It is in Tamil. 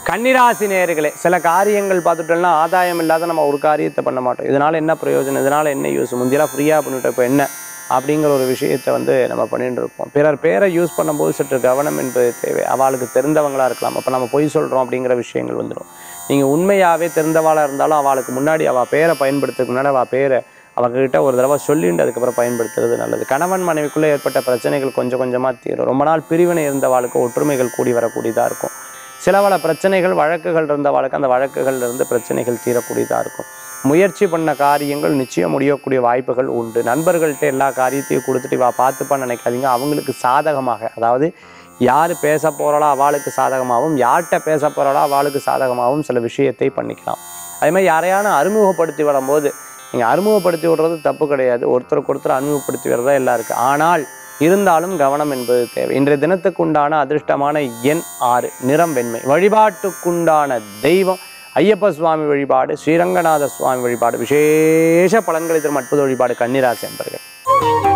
கன்னிராசி நேயர்களே சில காரியங்கள் பார்த்துட்டோம்னா ஆதாயம் இல்லாத நம்ம ஒரு காரியத்தை பண்ண மாட்டோம் இதனால என்ன பிரயோஜனம் இதனால என்ன யூஸ் முந்தியெல்லாம் ஃப்ரீயாக பண்ணிட்டோம் இப்போ என்ன அப்படிங்கிற ஒரு விஷயத்தை வந்து நம்ம பண்ணிட்டு இருப்போம் பிறர் பேரை யூஸ் பண்ணும்போது சற்று கவனம் என்பது தேவை அவளுக்கு தெரிந்தவங்களா இருக்கலாம் அப்போ நம்ம பொய் சொல்கிறோம் அப்படிங்கிற விஷயங்கள் வந்துடும் நீங்கள் உண்மையாகவே தெரிந்தவாளாக இருந்தாலும் அவளுக்கு முன்னாடி அவள் பேரை பயன்படுத்துறதுக்கு முன்னாடி அவள் பேரை அவங்ககிட்ட ஒரு தடவை சொல்லிட்டு அதுக்கப்புறம் பயன்படுத்துறது நல்லது கணவன் மனைவிக்குள்ளே ஏற்பட்ட பிரச்சனைகள் கொஞ்சம் கொஞ்சமாக தீரும் ரொம்ப நாள் பிரிவினை இருந்தவாளுக்கு ஒற்றுமைகள் கூடி வரக்கூடியதாக இருக்கும் சில பல பிரச்சனைகள் வழக்குகள் இருந்தவாளுக்கு அந்த வழக்குகள்ல இருந்து பிரச்சனைகள் தீரக்கூடியதாக இருக்கும் முயற்சி பண்ண காரியங்கள் நிச்சயம் முடியக்கூடிய வாய்ப்புகள் உண்டு நண்பர்கள்ட்ட எல்லா காரியத்தையும் கொடுத்துட்டு வா பார்த்துப்பான்னு நினைக்காதீங்க அவங்களுக்கு சாதகமாக அதாவது யார் பேச போகிறாளோ அவளுக்கு சாதகமாகவும் யார்கிட்ட பேச போகிறாளோ அவளுக்கு சாதகமாகவும் சில விஷயத்தை பண்ணிக்கலாம் அதே மாதிரி யாரையான அறிமுகப்படுத்தி வரும்போது நீங்கள் அறிமுகப்படுத்தி விடுறது தப்பு கிடையாது ஒருத்தருக்கு ஒருத்தர் அறிமுகப்படுத்தி விடுறதா எல்லாம் இருக்குது ஆனால் இருந்தாலும் கவனம் என்பது தேவை இன்றைய தினத்துக்குண்டான அதிர்ஷ்டமான எண் ஆறு நிறம் வெண்மை வழிபாட்டுக்குண்டான தெய்வம் ஐயப்ப சுவாமி வழிபாடு ஸ்ரீரங்கநாத சுவாமி வழிபாடு விசேஷ பலன்களை தரும் அற்புத வழிபாடு கன்னிராசி என்பர்கள்